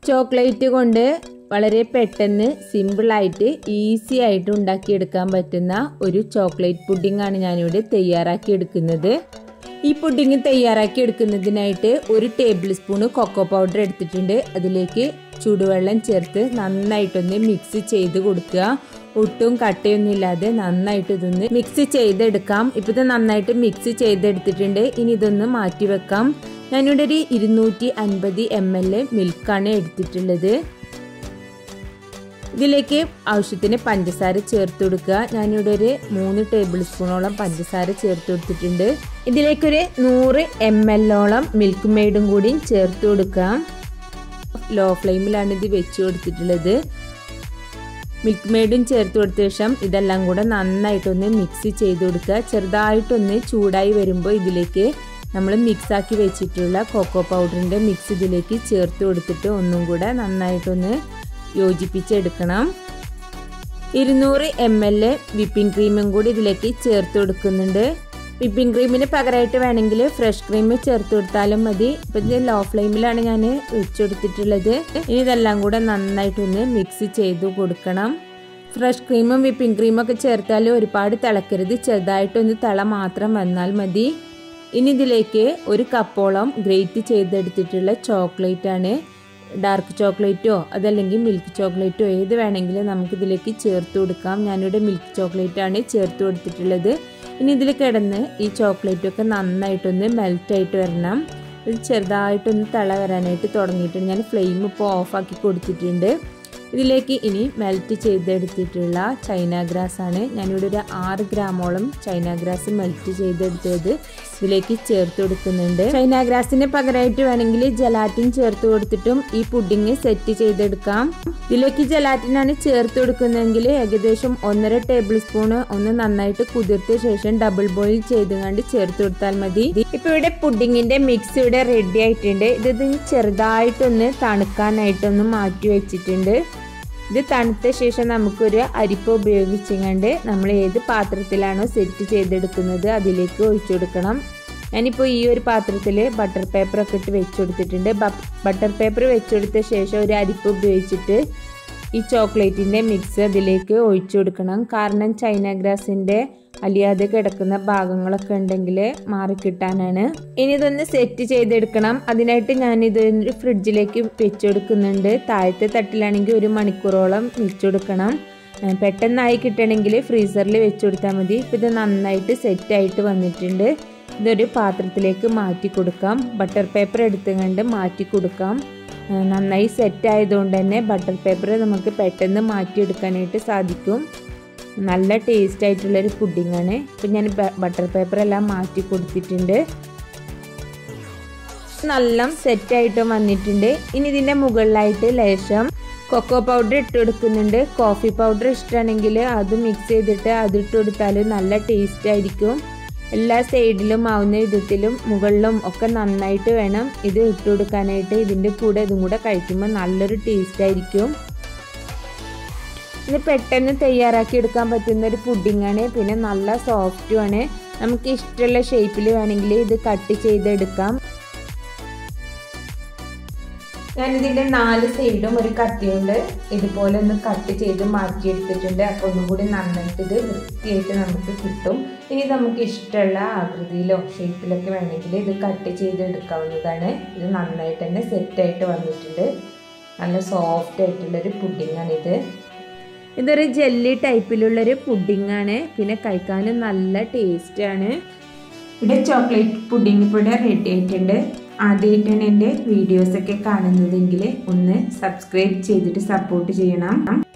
chocolate കൊണ്ട് വളരെ പെട്ടെന്ന് സിമ്പിളായിട്ട് ഈസി ആയിട്ട് ഉണ്ടാക്കിയെടുക്കാൻ പറ്റുന്ന ഒരു ചോക്ലേറ്റ് പുഡിംഗ് ആണ് ഞാനിവിടെ തയ്യാറാക്കി എടുക്കുന്നത് ഈ പുഡിംഗ് തയ്യാറാക്കി എടുക്കുന്നതിനായിട്ട് ഒരു ടേബിൾ സ്പൂണ് കൊക്കോ പൗഡർ എടുത്തിട്ടുണ്ട് അതിലേക്ക് ചൂടുവെള്ളം ചേർത്ത് നന്നായിട്ടൊന്ന് മിക്സ് ചെയ്ത് കൊടുക്കുക ഒട്ടും കട്ടയൊന്നും ഇല്ലാതെ നന്നായിട്ട് ഇതൊന്ന് മിക്സ് ചെയ്തെടുക്കാം ഇപ്പോൾ ഇത് നന്നായിട്ട് മിക്സ് ചെയ്തെടുത്തിട്ടുണ്ട് ഇനി ഇതൊന്ന് മാറ്റി വെക്കാം ഞാനിവിടെ ഒരു ഇരുന്നൂറ്റി അൻപത് എം എൽ മിൽക്കാണ് എടുത്തിട്ടുള്ളത് ഇതിലേക്ക് ആവശ്യത്തിന് പഞ്ചസാര ചേർത്ത് കൊടുക്കുക ഞാനിവിടെ ഒരു മൂന്ന് ടേബിൾ സ്പൂണോളം പഞ്ചസാര ചേർത്ത് കൊടുത്തിട്ടുണ്ട് ഇതിലേക്കൊരു നൂറ് എം എല്ലോളം മിൽക്ക് മെയ്ഡും കൂടി ചേർത്ത് കൊടുക്കാം ലോ ഫ്ലെയിമിലാണ് ഇത് വെച്ച് കൊടുത്തിട്ടുള്ളത് മിൽക്ക് മെയ്ഡും ചേർത്ത് കൊടുത്ത ശേഷം ഇതെല്ലാം കൂടെ നന്നായിട്ടൊന്ന് മിക്സ് ചെയ്ത് കൊടുക്കുക ചെറുതായിട്ടൊന്ന് ചൂടായി വരുമ്പോൾ ഇതിലേക്ക് നമ്മൾ മിക്സാക്കി വെച്ചിട്ടുള്ള കൊക്കോ പൗഡറിൻ്റെ മിക്സ് ഇതിലേക്ക് ചേർത്ത് കൊടുത്തിട്ട് ഒന്നും കൂടെ നന്നായിട്ടൊന്ന് യോജിപ്പിച്ചെടുക്കണം ഇരുന്നൂറ് എം എൽ വിപ്പിംഗ് ക്രീമും കൂടി ഇതിലേക്ക് ചേർത്ത് കൊടുക്കുന്നുണ്ട് വിപ്പിംഗ് ക്രീമിന് പകരമായിട്ട് വേണമെങ്കിൽ ഫ്രഷ് ക്രീം ചേർത്ത് കൊടുത്താലും മതി ഇപ്പം ഇത് ലോ ഫ്ലെയിമിലാണ് ഞാൻ വെച്ചെടുത്തിട്ടുള്ളത് ഇനി ഇതെല്ലാം കൂടെ നന്നായിട്ടൊന്ന് മിക്സ് ചെയ്ത് കൊടുക്കണം ഫ്രഷ് ക്രീമും വിപ്പിംഗ് ക്രീമും ഒക്കെ ചേർത്താൽ ഒരുപാട് തിളക്കരുത് ചെറുതായിട്ടൊന്ന് തിള മാത്രം വന്നാൽ മതി ഇനി ഇതിലേക്ക് ഒരു കപ്പോളം ഗ്രേറ്റ് ചെയ്തെടുത്തിട്ടുള്ള ചോക്ലേറ്റ് ആണ് ഡാർക്ക് ചോക്ലേറ്റോ അതല്ലെങ്കിൽ മിൽക്ക് ചോക്ലേറ്റോ ഏത് വേണമെങ്കിലും നമുക്കിതിലേക്ക് ചേർത്ത് കൊടുക്കാം ഞാനിവിടെ മിൽക്ക് ചോക്ലേറ്റ് ആണ് ചേർത്ത് കൊടുത്തിട്ടുള്ളത് ഇനി ഇതിൽ കിടന്ന് ഈ ചോക്ലേറ്റൊക്കെ നന്നായിട്ടൊന്ന് മെൽറ്റായിട്ട് വരണം ഇത് ചെറുതായിട്ടൊന്ന് തിള വരാനായിട്ട് തുടങ്ങിയിട്ടുണ്ട് ഞാൻ ഫ്ലെയിം ഇപ്പോൾ ഓഫാക്കി കൊടുത്തിട്ടുണ്ട് ഇതിലേക്ക് ഇനി മെൽറ്റ് ചെയ്തെടുത്തിട്ടുള്ള ചൈന ഗ്രാസ് ആണ് ഞാനിവിടെ ഒരു ആറ് ഗ്രാമോളം ചൈന ഗ്രാസ് മെൽറ്റ് ചെയ്തെടുത്തത് ഇതിലേക്ക് ചേർത്ത് കൊടുക്കുന്നുണ്ട് ചൈന ഗ്രാസിന് പകരമായിട്ട് വേണമെങ്കിൽ ജലാറ്റിൻ ചേർത്ത് കൊടുത്തിട്ടും ഈ പുഡിങ് സെറ്റ് ചെയ്തെടുക്കാം ഇതിലേക്ക് ജലാറ്റിനാണ് ചേർത്ത് കൊടുക്കുന്നതെങ്കിൽ ഏകദേശം ഒന്നര ടേബിൾ സ്പൂണ് ഒന്ന് നന്നായിട്ട് കുതിർത്ത ശേഷം ഡബിൾ ബോയിൽ ചെയ്തുകൊണ്ട് ചേർത്ത് കൊടുത്താൽ മതി ഇപ്പൊ ഇവിടെ പുഡിങ്ങിന്റെ മിക്സ് ഇവിടെ റെഡി ആയിട്ടുണ്ട് ഇത് ചെറുതായിട്ടൊന്ന് തണുക്കാനായിട്ടൊന്ന് മാറ്റി വെച്ചിട്ടുണ്ട് ഇത് തണുത്ത ശേഷം നമുക്കൊരു അരിപ്പ ഉപയോഗിച്ചുകൊണ്ട് നമ്മൾ ഏത് പാത്രത്തിലാണോ സെറ്റ് ചെയ്തെടുക്കുന്നത് അതിലേക്ക് ഒഴിച്ചു കൊടുക്കണം ഞാനിപ്പോൾ ഈ ഒരു പാത്രത്തിൽ ബട്ടർ പേപ്പർ ഒക്കെ ഇട്ട് വെച്ച് കൊടുത്തിട്ടുണ്ട് ബട്ടർ പേപ്പർ വെച്ചെടുത്ത ശേഷം ഒരു അരിപ്പ ഉപയോഗിച്ചിട്ട് ഈ ചോക്ലേറ്റിൻ്റെ മിക്സ് അതിലേക്ക് ഒഴിച്ചു കൊടുക്കണം കാരണം ചൈന ഗ്രാസിൻ്റെ അലിയാതെ കിടക്കുന്ന ഭാഗങ്ങളൊക്കെ ഉണ്ടെങ്കിൽ മാറിക്കിട്ടാനാണ് ഇനി ഇതൊന്ന് സെറ്റ് ചെയ്തെടുക്കണം അതിനായിട്ട് ഞാൻ ഇത് ഫ്രിഡ്ജിലേക്ക് വെച്ചെടുക്കുന്നുണ്ട് താഴത്തെ തട്ടിലാണെങ്കിൽ ഒരു മണിക്കൂറോളം വെച്ചെടുക്കണം പെട്ടെന്നായി കിട്ടണമെങ്കിൽ ഫ്രീസറിൽ വെച്ച് കൊടുത്താൽ മതി ഇപ്പം ഇത് നന്നായിട്ട് സെറ്റായിട്ട് വന്നിട്ടുണ്ട് ഇതൊരു പാത്രത്തിലേക്ക് മാറ്റി കൊടുക്കാം ബട്ടർ പേപ്പർ എടുത്തുകൊണ്ട് മാറ്റി കൊടുക്കാം നന്നായി സെറ്റ് ആയതുകൊണ്ട് തന്നെ ബട്ടർ പേപ്പർ നമുക്ക് പെട്ടെന്ന് മാറ്റിയെടുക്കാനായിട്ട് സാധിക്കും നല്ല ടേസ്റ്റ് ആയിട്ടുള്ളൊരു പുഡിങ്ങാണ് ഇപ്പം ഞാൻ ബട്ടർ പേപ്പർ എല്ലാം മാറ്റി കൊടുത്തിട്ടുണ്ട് നല്ല സെറ്റായിട്ട് വന്നിട്ടുണ്ട് ഇനി ഇതിൻ്റെ മുകളിലായിട്ട് ലേശം കൊക്കോ പൗഡർ ഇട്ട് കൊടുക്കുന്നുണ്ട് കോഫി പൗഡർ ഇഷ്ടമാണെങ്കിൽ അത് മിക്സ് ചെയ്തിട്ട് അത് ഇട്ട് കൊടുത്താൽ നല്ല ടേസ്റ്റ് ആയിരിക്കും എല്ലാ സൈഡിലും ആവുന്ന വിധത്തിലും മുകളിലും ഒക്കെ നന്നായിട്ട് വേണം ഇത് ഇട്ട് കൊടുക്കാനായിട്ട് ഇതിൻ്റെ കൂടെ ഇതും കൂടെ കഴിക്കുമ്പോൾ നല്ലൊരു ടേസ്റ്റ് ആയിരിക്കും ഇത് പെട്ടെന്ന് തയ്യാറാക്കി എടുക്കാൻ പറ്റുന്ന ഒരു പുഡിങ്ങാണ് പിന്നെ നല്ല സോഫ്റ്റുമാണ് നമുക്ക് ഇഷ്ടമുള്ള ഷേപ്പിൽ വേണമെങ്കിൽ ഇത് കട്ട് ചെയ്തെടുക്കാം ഞാനിതിൻ്റെ നാല് സൈഡും ഒരു കത്തി കൊണ്ട് ഇതുപോലെ ഒന്ന് കട്ട് ചെയ്ത് മാറ്റിയെടുത്തിട്ടുണ്ട് അപ്പോൾ ഒന്നും കൂടി നന്നായിട്ട് ഇത് വൃത്തിയായിട്ട് നമുക്ക് കിട്ടും ഇനി നമുക്ക് ഇഷ്ടമുള്ള ആകൃതിയിലോ ഷേപ്പിലൊക്കെ വേണമെങ്കിൽ ഇത് കട്ട് ചെയ്തെടുക്കാവുന്നതാണ് ഇത് നന്നായിട്ട് തന്നെ സെറ്റായിട്ട് വന്നിട്ടുണ്ട് നല്ല സോഫ്റ്റ് ആയിട്ടുള്ളൊരു പുഡിങ്ങാണിത് ഇതൊരു ജെല്ലി ടൈപ്പിലുള്ളൊരു പുഡിങ്ങാണ് പിന്നെ കഴിക്കാനും നല്ല ടേസ്റ്റാണ് ഇവിടെ ചോക്ലേറ്റ് പുഡിംഗ് ഇവിടെ റെഡി ആയിട്ടുണ്ട് ആദ്യമായിട്ടാണ് എൻ്റെ വീഡിയോസൊക്കെ കാണുന്നതെങ്കിൽ ഒന്ന് സബ്സ്ക്രൈബ് ചെയ്തിട്ട് സപ്പോർട്ട് ചെയ്യണം